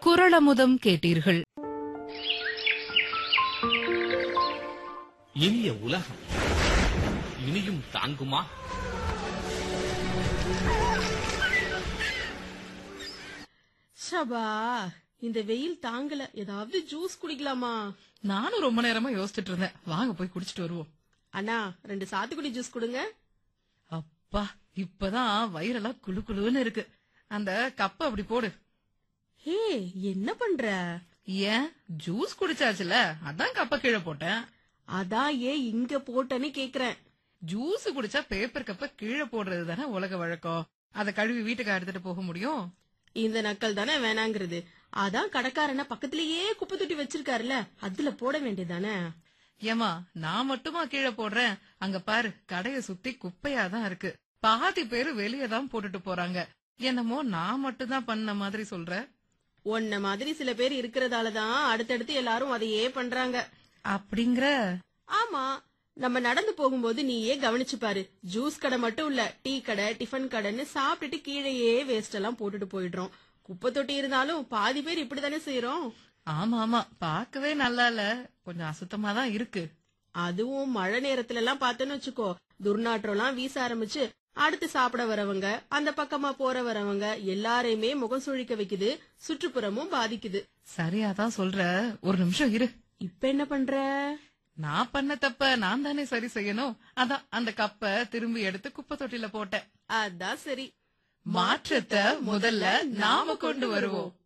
குரளமுதம் கேட்டீர்கள் இனிய உலகம் இனியும் தாங்குமா ஷபா இந்த வெயில் தாங்கல ஏதாவது ஜூஸ் குடிக்கலாமா நானும் ரொம்ப நேரமா யோசிச்சுட்டு இருந்தேன் வாங்க போய் குடிச்சிட்டு வருவோம் அண்ணா ரெண்டு சாத்துக்குடி ஜூஸ் கொடுங்க அப்பா இப்பதான் வயிறெல்லாம் குளு குளுன்னு இருக்கு அந்த கப்ப அப்படி போடு ஹே என்ன பண்ற ஏன் ஜூஸ் குடிச்சாச்சுல அதான் கப்ப கீழே போட்டேன் அதான் ஏன் இங்க போட்டேன்னு கேக்குறேன் ஜூஸ் குடிச்சா பேப்பர் கப்ப கீழே போடுறது தானே உலக வழக்கம் அத கழுவி வீட்டுக்கு எடுத்துட்டு போக முடியும் இந்த நக்கல் தானே வேணாங்கிறது அதான் கடைக்காரன பக்கத்திலேயே குப்பை தொட்டி வச்சிருக்காருல அதுல போட வேண்டியதானே ஏமா நான் மட்டுமா கீழே போடுறேன் அங்க பாரு கடைய சுத்தி குப்பையா தான் இருக்கு பாதி பேரு வெளியே தான் போட்டுட்டு போறாங்க என்னமோ நான் மட்டும் தான் பண்ண மாதிரி சொல்ற உன்ன மாதிரி சில பேர் இருக்கிறதாலதான் அடுத்தடுத்து எல்லாரும் அதையே பண்றாங்க அப்படிங்கிற ஆமா நம்ம நடந்து போகும்போது நீயே கவனிச்சு பாரு ஜூஸ் கடை மட்டும் இல்ல டீ கடை டிஃபன் கடைன்னு சாப்பிட்டுட்டு கீழேயே வேஸ்ட் எல்லாம் போட்டுட்டு போயிடுறோம் குப்பை தொட்டி இருந்தாலும் பாதி பேர் இப்படித்தானே செய்யறோம் ஆமா ஆமா பார்க்கவே நல்லா இல்ல கொஞ்சம் அசுத்தமா தான் இருக்கு அதுவும் மழை நேரத்துல எல்லாம் பார்த்தேன்னு வச்சுக்கோ துர்நாற்றம் எல்லாம் வீச ஆரம்பிச்சு அடுத்து சாப்பிட வரவங்க அந்த பக்கமா போற வரவங்க எல்லாரையுமே முகம் சுழிக்க வைக்குது சுற்றுப்புறமும் பாதிக்குது சரியாதான் சொல்ற ஒரு நிமிஷம் இரு இப்ப என்ன பண்ற நான் பண்ண தப்ப நான் தானே சரி செய்யணும் அதான் அந்த கப்ப திரும்பி எடுத்து குப்பை தொட்டில போட்டேன் அதான் சரி மாற்றத்தை முதல்ல நாம கொண்டு வருவோம்